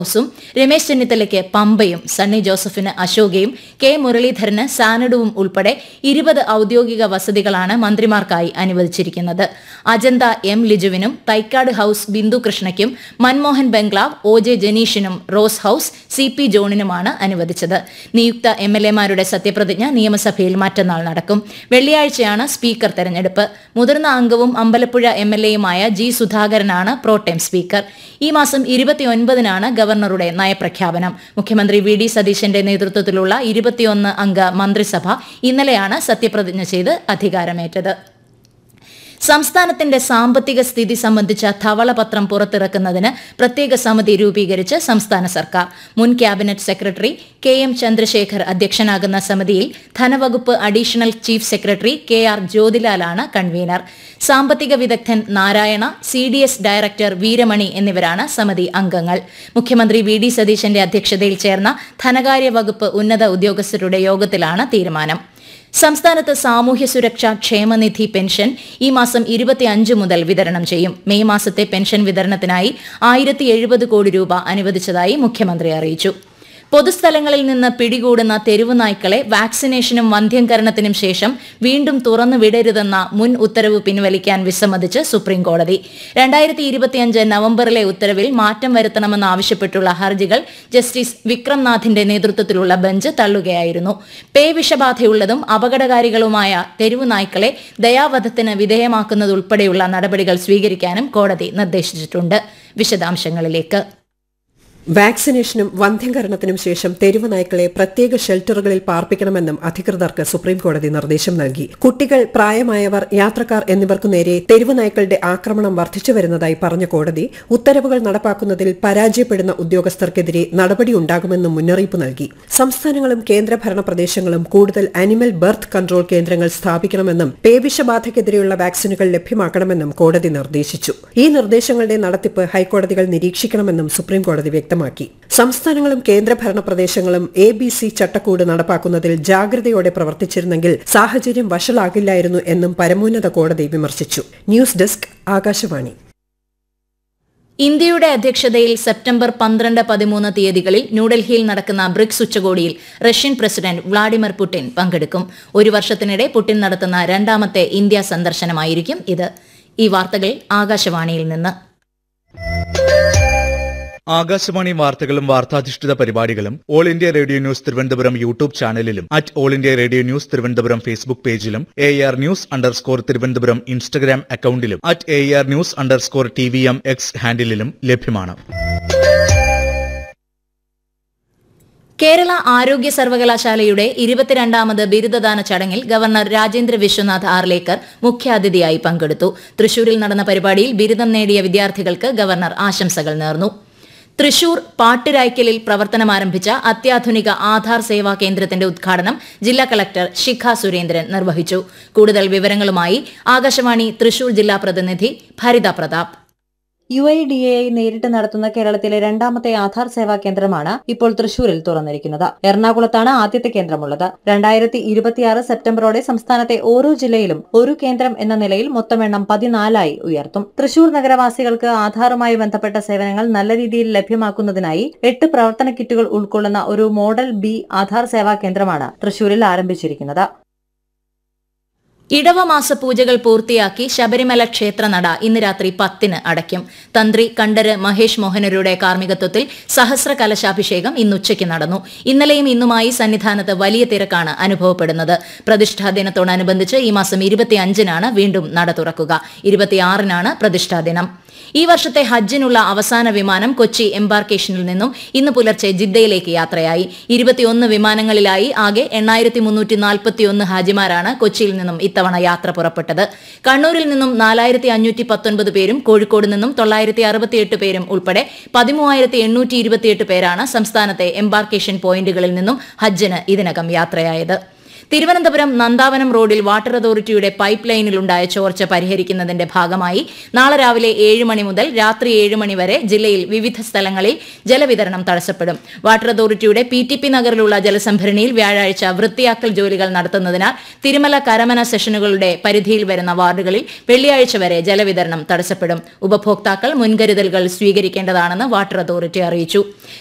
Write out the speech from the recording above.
ഹൌസും രമേശ് ചെന്നിത്തലയ്ക്ക് പമ്പയും സണ്ണി ജോസഫിന് അശോകയും കെ മുരളീധരന് സാനഡുവും ഉൾപ്പെടെ ഇരുപത് ഔദ്യോഗിക വസതികളാണ് മന്ത്രിമാർക്കായി അനുവദിച്ചിരിക്കുന്നത് അജന്ത എം ലിജുവിനും തൈക്കാട് ഹൌസ് ബിന്ദു കൃഷ്ണയ്ക്കും മൻമോഹൻ ബംഗ്ലാവ് ഒ ജെ ജനീഷിനും റോസ് ഹൌസ് സി പി ജോണിനുമാണ് അനുവദിച്ചത് നിയുക്ത എം എൽ എമാരുടെ സത്യപ്രതിജ്ഞ നിയമസഭയിൽ മറ്റന്നാൾ നടക്കും വെള്ളിയാഴ്ചയാണ് സ്പീക്കർ തെരഞ്ഞെടുപ്പ് മുതിർന്ന അംഗവും അമ്പലപ്പുഴ എം എൽ എയുമായ ജി സുധാകരനാണ് പ്രോട്ടേം സ്പീക്കർ ഈ മാസം ഇരുപത്തിയൊൻപതിനാണ് ഗവർണറുടെ നയപ്രഖ്യാപനം മുഖ്യമന്ത്രി വി ഡി സതീശന്റെ നേതൃത്വത്തിലുള്ള ഇരുപത്തിയൊന്ന് അംഗ മന്ത്രിസഭ ഇന്നലെയാണ് സത്യപ്രതിജ്ഞ ചെയ്ത് അധികാരമേറ്റത് സംസ്ഥാനത്തിന്റെ സാമ്പത്തിക സ്ഥിതി സംബന്ധിച്ച ധവളപത്രം പുറത്തിറക്കുന്നതിന് പ്രത്യേക സമിതി രൂപീകരിച്ച് സംസ്ഥാന സർക്കാർ മുൻ cabinet secretary K M Chandrasekhar അധ്യക്ഷനാകുന്ന സമിതിയിൽ ധനവകുപ്പ് additional chief secretary K R ജ്യോതിലാലാണ് കൺവീനർ സാമ്പത്തിക വിദഗ്ധൻ Narayana C D S director Veeramani എന്നിവരാണ് സമിതി അംഗങ്ങൾ മുഖ്യമന്ത്രി വി ഡി സതീശന്റെ അധ്യക്ഷതയിൽ ചേർന്ന ധനകാര്യ വകുപ്പ് ഉന്നത ഉദ്യോഗസ്ഥരുടെ യോഗത്തിലാണ് തീരുമാനം സംസ്ഥാനത്ത് സാമൂഹ്യ സുരക്ഷാ ക്ഷേമനിധി പെൻഷൻ ഈ മാസം ഇരുപത്തിയഞ്ച് മുതൽ വിതരണം ചെയ്യും മെയ് മാസത്തെ പെൻഷൻ വിതരണത്തിനായി ആയിരത്തി എഴുപത് കോടി രൂപ അനുവദിച്ചതായി മുഖ്യമന്ത്രി അറിയിച്ചു പൊതുസ്ഥലങ്ങളിൽ നിന്ന് പിടികൂടുന്ന തെരുവ് നായ്ക്കളെ വാക്സിനേഷനും വന്ധ്യംകരണത്തിനും ശേഷം വീണ്ടും തുറന്നു വിടരുതെന്ന മുൻ ഉത്തരവ് പിൻവലിക്കാൻ വിസമ്മതിച്ച് സുപ്രീംകോടതി രണ്ടായിരത്തി ഇരുപത്തിയഞ്ച് നവംബറിലെ ഉത്തരവിൽ മാറ്റം വരുത്തണമെന്നാവശ്യപ്പെട്ടുള്ള ഹർജികൾ ജസ്റ്റിസ് വിക്രംനാഥിന്റെ നേതൃത്വത്തിലുള്ള ബെഞ്ച് തള്ളുകയായിരുന്നു പേ വിഷബാധയുള്ളതും അപകടകാരികളുമായ തെരുവ് നായ്ക്കളെ ദയാവധത്തിന് വിധേയമാക്കുന്നതുൾപ്പെടെയുള്ള നടപടികൾ സ്വീകരിക്കാനും കോടതി നിർദ്ദേശിച്ചിട്ടുണ്ട് വിശദാംശങ്ങളിലേക്ക് വാക്സിനേഷനും വന്ധ്യംകരണത്തിനും ശേഷം തെരുവ് നായ്ക്കളെ പ്രത്യേക ഷെൽട്ടറുകളിൽ പാർപ്പിക്കണമെന്നും അധികൃതർക്ക് സുപ്രീംകോടതി നിർദ്ദേശം നൽകി കുട്ടികൾ പ്രായമായവർ യാത്രക്കാർ എന്നിവർക്കു നേരെ തെരുവ് നായ്ക്കളുടെ ആക്രമണം വർദ്ധിച്ചു വരുന്നതായി പറഞ്ഞ കോടതി ഉത്തരവുകൾ നടപ്പാക്കുന്നതിൽ പരാജയപ്പെടുന്ന ഉദ്യോഗസ്ഥർക്കെതിരെ നടപടിയുണ്ടാകുമെന്നും മുന്നറിയിപ്പ് നൽകി സംസ്ഥാനങ്ങളും കേന്ദ്രഭരണ പ്രദേശങ്ങളും കൂടുതൽ അനിമൽ ബർത്ത് കൺട്രോൾ കേന്ദ്രങ്ങൾ സ്ഥാപിക്കണമെന്നും പേവിഷബാധയ്ക്കെതിരെയുള്ള വാക്സിനുകൾ ലഭ്യമാക്കണമെന്നും കോടതി നിർദ്ദേശിച്ചു ഈ നിർദ്ദേശങ്ങളുടെ നടത്തിപ്പ് ഹൈക്കോടതികൾ നിരീക്ഷിക്കണമെന്നും സുപ്രീംകോടതി വ്യക്തമാക്കി വ്യക്തമാക്കി സംസ്ഥാനങ്ങളും കേന്ദ്രഭരണ പ്രദേശങ്ങളും എ ബി സി ചട്ടക്കൂട് നടപ്പാക്കുന്നതിൽ ജാഗ്രതയോടെ പ്രവർത്തിച്ചിരുന്നെങ്കിൽ സാഹചര്യം വഷളാകില്ലായിരുന്നു എന്നും പരമോന്നത കോടതി വിമർശിച്ചു ന്യൂസ് ഡെസ്ക് ആകാശവാണി ഇന്ത്യയുടെ അധ്യക്ഷതയിൽ സെപ്റ്റംബർ പന്ത്രണ്ട് പതിമൂന്ന് തീയതികളിൽ ന്യൂഡൽഹിയിൽ നടക്കുന്ന ബ്രിക്സ് ഉച്ചകോടിയിൽ റഷ്യൻ പ്രസിഡന്റ് വ്ളാഡിമിർ പുടിൻ പങ്കെടുക്കും ഒരു വർഷത്തിനിടെ പുടിൻ നടത്തുന്ന രണ്ടാമത്തെ ഇന്ത്യ സന്ദർശനമായിരിക്കും ഇത് ഈ വാർത്തകൾ ആകാശവാണിയിൽ നിന്ന് ആകാശവാണി വാർത്തകളും വാർത്താധിഷ്ഠിത പരിപാടികളും All India Radio News Thiruvananthapuram YouTube ചാനലിലും at All India Radio News Thiruvananthapuram Facebook പേജിലും A R news underscore Thiruvananthapuram Instagram അക്കൌണ്ടിലും at A R news underscore T V M X ഹാൻഡിലും ലഭ്യമാണ് കേരള ആരോഗ്യ സർവകലാശാലയുടെ ഇരുപത്തിരണ്ടാമത് ബിരുദദാന ചടങ്ങിൽ ഗവർണർ രാജേന്ദ്ര വിശ്വനാഥ് ആർലേക്കർ മുഖ്യാതിഥിയായി പങ്കെടുത്തു തൃശൂരിൽ നടന്ന പരിപാടിയിൽ ബിരുദം നേടിയ വിദ്യാർത്ഥികൾക്ക് ഗവർണർ ആശംസകൾ നേർന്നു തൃശൂർ പാട്ടുരായ്ക്കലിൽ പ്രവർത്തനമാരംഭിച്ച അത്യാധുനിക ആധാർ സേവാ കേന്ദ്രത്തിന്റെ ഉദ്ഘാടനം ജില്ലാ കളക്ടർ ശിഖ സുരേന്ദ്രൻ നിർവഹിച്ചു കൂടുതൽ വിവരങ്ങളുമായി ആകാശവാണി തൃശൂർ ജില്ലാ പ്രതിനിധി Bharitha Pratap U I D A നേരിട്ട് നടത്തുന്ന കേരളത്തിലെ രണ്ടാമത്തെ ആധാർ സേവാ കേന്ദ്രമാണ് ഇപ്പോൾ തൃശൂരിൽ തുറന്നിരിക്കുന്നത് എറണാകുളത്താണ് ആദ്യത്തെ കേന്ദ്രമുള്ളത് രണ്ടായിരത്തി ഇരുപത്തിയാറ് സെപ്റ്റംബറോടെ സംസ്ഥാനത്തെ ഓരോ ജില്ലയിലും ഒരു കേന്ദ്രം എന്ന നിലയിൽ മൊത്തം എണ്ണം പതിനാലായി ഉയർത്തും തൃശൂർ നഗരവാസികൾക്ക് ആധാറുമായി ബന്ധപ്പെട്ട സേവനങ്ങൾ നല്ല രീതിയിൽ ലഭ്യമാക്കുന്നതിനായി എട്ട് പ്രവർത്തന കിറ്റുകൾ ഉൾക്കൊള്ളുന്ന ഒരു മോഡൽ ബി ആധാർ സേവാ കേന്ദ്രമാണ് തൃശൂരിൽ ആരംഭിച്ചിരിക്കുന്നത് ഇടവമാസ പൂജകൾ പൂർത്തിയാക്കി ശബരിമല ക്ഷേത്രനട ഇന്ന് രാത്രി പത്തിന് അടയ്ക്കും തന്ത്രി കണ്ഠര് മഹേഷ് മോഹനരുടെ കാർമ്മികത്വത്തിൽ സഹസ്ര കലശാഭിഷേകം ഇന്ന് ഉച്ചയ്ക്ക് നടന്നു ഇന്നലെയും ഇന്നുമായി സന്നിധാനത്ത് വലിയ തിരക്കാണ് അനുഭവപ്പെടുന്നത് പ്രതിഷ്ഠാ ദിനത്തോടനുബന്ധിച്ച് ഈ മാസം ഇരുപത്തിയഞ്ചിനാണ് വീണ്ടും നട തുറക്കുക ഇരുപത്തിയാറിനാണ് പ്രതിഷ്ഠാ ദിനം ഈ വർഷത്തെ ഹജ്ജിനുള്ള അവസാന വിമാനം കൊച്ചി എംബാർക്കേഷനിൽ നിന്നും ഇന്ന് പുലർച്ചെ ജിദ്ദയിലേക്ക് യാത്രയായി ഇരുപത്തിയൊന്ന് വിമാനങ്ങളിലായി ആകെ എണ്ണായിരത്തി മുന്നൂറ്റി നാൽപ്പത്തിയൊന്ന് ഹാജിമാരാണ് കൊച്ചിയിൽ നിന്നും ഇത്തവണ യാത്ര പുറപ്പെട്ടത് കണ്ണൂരിൽ നിന്നും നാലായിരത്തി അഞ്ഞൂറ്റി പത്തൊൻപത് പേരും കോഴിക്കോട് നിന്നും തൊള്ളായിരത്തി അറുപത്തിയെട്ട് പേരും ഉൾപ്പെടെ പതിമൂവായിരത്തി എണ്ണൂറ്റി ഇരുപത്തിയെട്ട് പേരാണ് സംസ്ഥാനത്തെ എംബാർക്കേഷൻ പോയിന്റുകളിൽ നിന്നും ഹജ്ജിന് ഇതിനകം യാത്രയായത് തിരുവനന്തപുരം നന്ദാവനം റോഡിൽ വാട്ടർ അതോറിറ്റിയുടെ പൈപ്പ് ലൈനിലുണ്ടായ ചോർച്ച പരിഹരിക്കുന്നതിന്റെ ഭാഗമായി നാളെ രാവിലെ ഏഴ് മണി മുതൽ രാത്രി ഏഴ് മണി വരെ ജില്ലയിൽ വിവിധ സ്ഥലങ്ങളിൽ ജലവിതരണം തടസ്സപ്പെടും വാട്ടർ അതോറിറ്റിയുടെ പി ടി പി നഗറിലുള്ള ജലസംഭരണിയിൽ വ്യാഴാഴ്ച വൃത്തിയാക്കൽ ജോലികൾ നടത്തുന്നതിനാൽ തിരുമല കരമന സെഷനുകളുടെ പരിധിയിൽ വരുന്ന വാർഡുകളിൽ വെള്ളിയാഴ്ച വരെ ജലവിതരണം തടസ്സപ്പെടും ഉപഭോക്താക്കൾ മുൻകരുതലുകൾ സ്വീകരിക്കേണ്ടതാണെന്ന് വാട്ടർ അതോറിറ്റി അറിയിച്ചു